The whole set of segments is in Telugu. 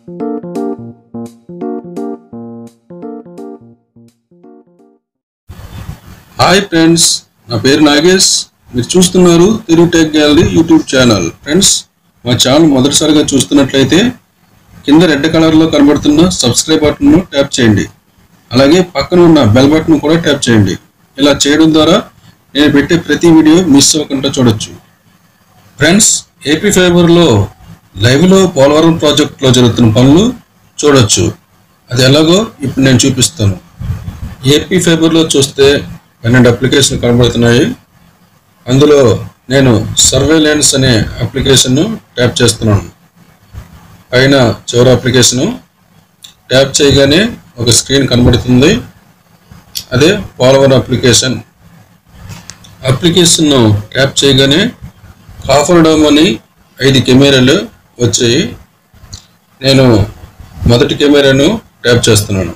హాయ్ ఫ్రెండ్స్ నా పేరు నాగేష్ మీరు చూస్తున్నారు Telugu tech gallery YouTube channel friends మా ఛానల్ మొదటిసారిగా చూస్తున్నట్లయితే కింద రెడ్ కలర్లో కనబడుతున్న సబ్స్క్రైబ్ బటన్ను ట్యాప్ చేయండి అలాగే పక్కన ఉన్న బెల్ బటన్ కూడా ట్యాప్ చేయండి ఇలా చేయడం ద్వారా నేను పెట్టే ప్రతి వీడియో మిస్ అవ్వకుండా చూడొచ్చు ఫ్రెండ్స్ ఏపీ ఫైబర్లో లైవ్లో పోలవరం ప్రాజెక్టులో జరుగుతున్న పనులు చూడొచ్చు అది ఎలాగో ఇప్పుడు నేను చూపిస్తాను ఏపీ ఫైబర్లో చూస్తే పన్నెండు అప్లికేషన్ కనబడుతున్నాయి అందులో నేను సర్వేలెన్స్ అనే అప్లికేషన్ను ట్యాప్ చేస్తున్నాను పైన చివరి అప్లికేషను ట్యాప్ చేయగానే ఒక స్క్రీన్ కనబడుతుంది అదే పోలవరం అప్లికేషన్ అప్లికేషన్ను ట్యాప్ చేయగానే కాఫర్ డోమ్ అని ఐదు కెమెరాలు వచ్చాయి నేను మొదటి కెమెరాను ట్యాప్ చేస్తున్నాను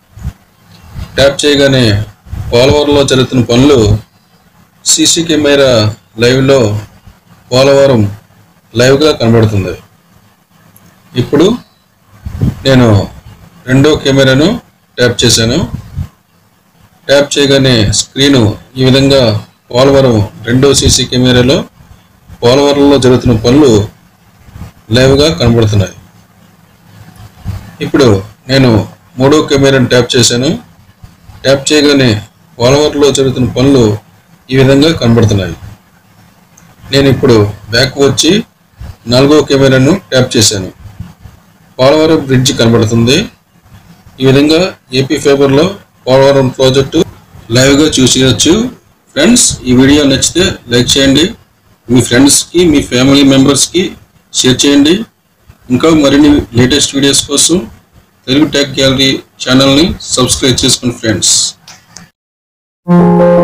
ట్యాప్ చేయగానే పోలవరంలో జరుగుతున్న పనులు సీసీ కెమెరా లైవ్లో పోలవరం లైవ్గా కనబడుతుంది ఇప్పుడు నేను రెండో కెమెరాను ట్యాప్ చేశాను ట్యాప్ చేయగానే స్క్రీను ఈ విధంగా పోలవరం రెండో సీసీ కెమెరాలో పోలవరంలో జరుగుతున్న పనులు లైవ్గా కనబడుతున్నాయి ఇప్పుడు నేను మూడో కెమెరాను ట్యాప్ చేశాను ట్యాప్ చేయగానే పోలవరంలో జరుగుతున్న పనులు ఈ విధంగా కనబడుతున్నాయి నేను ఇప్పుడు బ్యాక్ వచ్చి నాలుగో కెమెరాను ట్యాప్ చేశాను పోలవరం బ్రిడ్జ్ కనబడుతుంది ఈ విధంగా ఏపీ ఫేబర్లో పోలవరం ప్రాజెక్టు లైవ్గా చూసేయచ్చు ఫ్రెండ్స్ ఈ వీడియో నచ్చితే లైక్ చేయండి మీ ఫ్రెండ్స్కి మీ ఫ్యామిలీ మెంబర్స్కి షేర్ చేయండి ఇంకా మరిన్ని లేటెస్ట్ వీడియోస్ కోసం తెలుగు టెక్ గ్యాలరీ ఛానల్ని సబ్స్క్రైబ్ చేసుకోండి ఫ్రెండ్స్